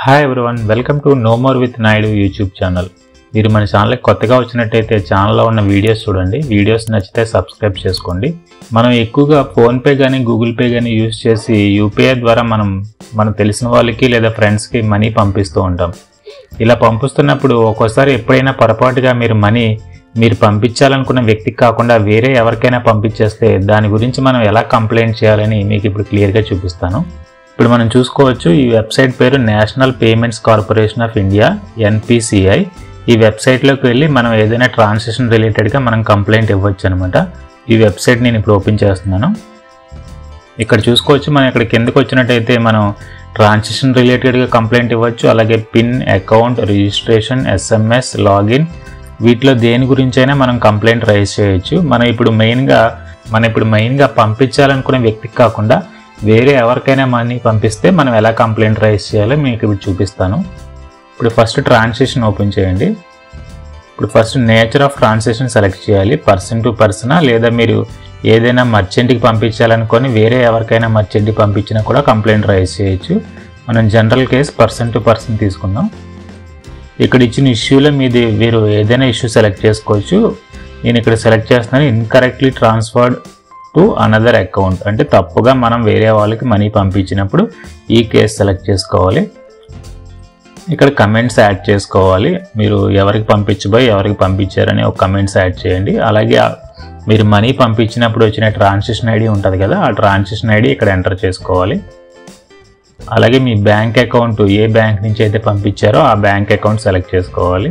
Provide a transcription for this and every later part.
hi everyone welcome to know more with Naidu YouTube channel మీరు మన ఛానల్కి కొత్తగా వచ్చినట్టయితే ఛానల్లో ఉన్న వీడియోస్ చూడండి వీడియోస్ నచ్చితే సబ్స్క్రైబ్ చేసుకోండి మనం ఎక్కువగా ఫోన్పే కానీ గూగుల్ పే కానీ యూస్ చేసి యూపీఐ ద్వారా మనం మనకు తెలిసిన వాళ్ళకి లేదా ఫ్రెండ్స్కి మనీ పంపిస్తూ ఉంటాం ఇలా పంపిస్తున్నప్పుడు ఒక్కోసారి ఎప్పుడైనా పొరపాటుగా మీరు మనీ మీరు పంపించాలనుకున్న వ్యక్తికి కాకుండా వేరే ఎవరికైనా పంపించేస్తే దాని గురించి మనం ఎలా కంప్లైంట్ చేయాలని మీకు ఇప్పుడు క్లియర్గా చూపిస్తాను ఇప్పుడు మనం చూసుకోవచ్చు ఈ వెబ్సైట్ పేరు National Payments Corporation of India NPCI ఈ వెబ్సైట్లోకి వెళ్ళి మనం ఏదైనా ట్రాన్సాక్షన్ రిలేటెడ్గా మనం కంప్లైంట్ ఇవ్వచ్చు అనమాట ఈ వెబ్సైట్ నేను ఇప్పుడు ఓపెన్ చేస్తున్నాను ఇక్కడ చూసుకోవచ్చు మనం ఇక్కడ కిందకు వచ్చినట్టయితే మనం ట్రాన్సాక్షన్ రిలేటెడ్గా కంప్లైంట్ ఇవ్వచ్చు అలాగే PIN account registration SMS login వీటిలో దేని గురించైనా మనం కంప్లైంట్ రైజ్ చేయొచ్చు మనం ఇప్పుడు మెయిన్గా మనం ఇప్పుడు మెయిన్గా పంపించాలనుకునే వ్యక్తికి కాకుండా వేరే ఎవరికైనా మనీ పంపిస్తే మనం ఎలా కంప్లైంట్ రైజ్ చేయాలో మీకు ఇప్పుడు చూపిస్తాను ఇప్పుడు ఫస్ట్ ట్రాన్సాక్షన్ ఓపెన్ చేయండి ఇప్పుడు first nature of transaction select చేయాలి పర్సన్ టు పర్సనా లేదా మీరు ఏదైనా మర్చెంట్కి పంపించాలనుకొని వేరే ఎవరికైనా మర్చెంట్కి పంపించినా కూడా కంప్లైంట్ రైజ్ చేయొచ్చు మనం general case person to person తీసుకుందాం ఇక్కడ ఇచ్చిన ఇష్యూలో మీది మీరు ఏదైనా ఇష్యూ సెలెక్ట్ చేసుకోవచ్చు నేను ఇక్కడ సెలెక్ట్ చేస్తున్నాను incorrectly transferred to another account అంటే తప్పుగా మనం వేరే వాళ్ళకి మనీ పంపించినప్పుడు ఈ కేసు సెలెక్ట్ చేసుకోవాలి ఇక్కడ కమెంట్స్ యాడ్ చేసుకోవాలి మీరు ఎవరికి పంపించబోయి ఎవరికి పంపించారని ఒక కమెంట్స్ యాడ్ చేయండి అలాగే ఆ- మీరు మనీ పంపించినప్పుడు వచ్చిన ట్రాన్సాక్షన్ ఐడి ఉంటుంది కదా ఆ ట్రాన్సాక్షన్ ఐడి ఇక్కడ ఎంటర్ చేసుకోవాలి అలాగే మీ బ్యాంక్ అకౌంట్ ఏ బ్యాంక్ నుంచి అయితే పంపించారో ఆ బ్యాంక్ అకౌంట్ సెలెక్ట్ చేసుకోవాలి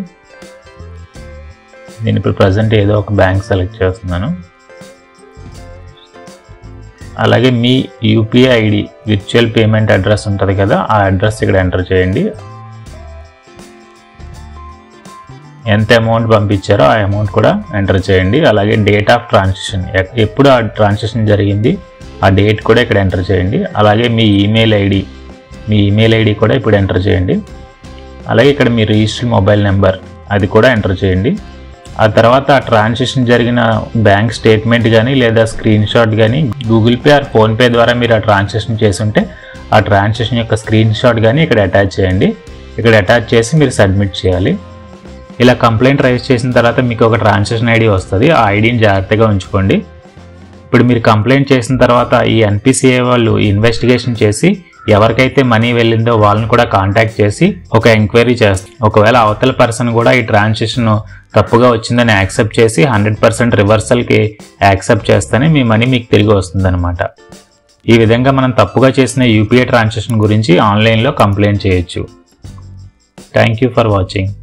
నేను ఇప్పుడు ప్రజెంట్ ఏదో ఒక బ్యాంక్ సెలెక్ట్ చేస్తున్నాను అలాగే మీ UPI ID virtual payment address ఉంటుంది కదా ఆ అడ్రస్ ఇక్కడ ఎంటర్ చేయండి ఎంత అమౌంట్ పంపించారో ఆ అమౌంట్ కూడా ఎంటర్ చేయండి అలాగే డేట్ ఆఫ్ ట్రాన్సాక్షన్ ఎప్పుడు ఆ ట్రాన్సాక్షన్ జరిగింది ఆ డేట్ కూడా ఇక్కడ ఎంటర్ చేయండి అలాగే మీ ఈమెయిల్ ఐడి మీ ఈమెయిల్ ఐడి కూడా ఇప్పుడు ఎంటర్ చేయండి అలాగే ఇక్కడ మీ రిజిస్టర్డ్ మొబైల్ నెంబర్ అది కూడా ఎంటర్ చేయండి ఆ తర్వాత ఆ ట్రాన్సాక్షన్ జరిగిన బ్యాంక్ స్టేట్మెంట్ కానీ లేదా స్క్రీన్ షాట్ కానీ గూగుల్ పే ఆర్ ఫోన్పే ద్వారా మీరు ఆ ట్రాన్సాక్షన్ చేసి ఉంటే ఆ ట్రాన్సాక్షన్ యొక్క స్క్రీన్ షాట్ కానీ ఇక్కడ అటాచ్ చేయండి ఇక్కడ అటాచ్ చేసి మీరు సబ్మిట్ చేయాలి ఇలా కంప్లైంట్ రైజ్ చేసిన తర్వాత మీకు ఒక ట్రాన్సాక్షన్ ఐడి వస్తుంది ఆ ఐడిని జాగ్రత్తగా ఉంచుకోండి ఇప్పుడు మీరు కంప్లైంట్ చేసిన తర్వాత ఈ ఎన్పిసిఐ వాళ్ళు ఇన్వెస్టిగేషన్ చేసి ఎవరికైతే మనీ వెళ్ళిందో వాళ్ళని కూడా కాంటాక్ట్ చేసి ఒక ఎంక్వైరీ చేస్తారు ఒకవేళ అవతల పర్సన్ కూడా ఈ ట్రాన్సాక్షన్ తప్పుగా వచ్చిందని యాక్సెప్ట్ చేసి హండ్రెడ్ పర్సెంట్ రివర్సల్కి యాక్సెప్ట్ చేస్తేనే మీ మనీ మీకు తిరిగి వస్తుందన్నమాట ఈ విధంగా మనం తప్పుగా చేసిన యూపీఐ ట్రాన్సాక్షన్ గురించి ఆన్లైన్లో కంప్లైంట్ చేయొచ్చు థ్యాంక్ యూ ఫర్ వాచింగ్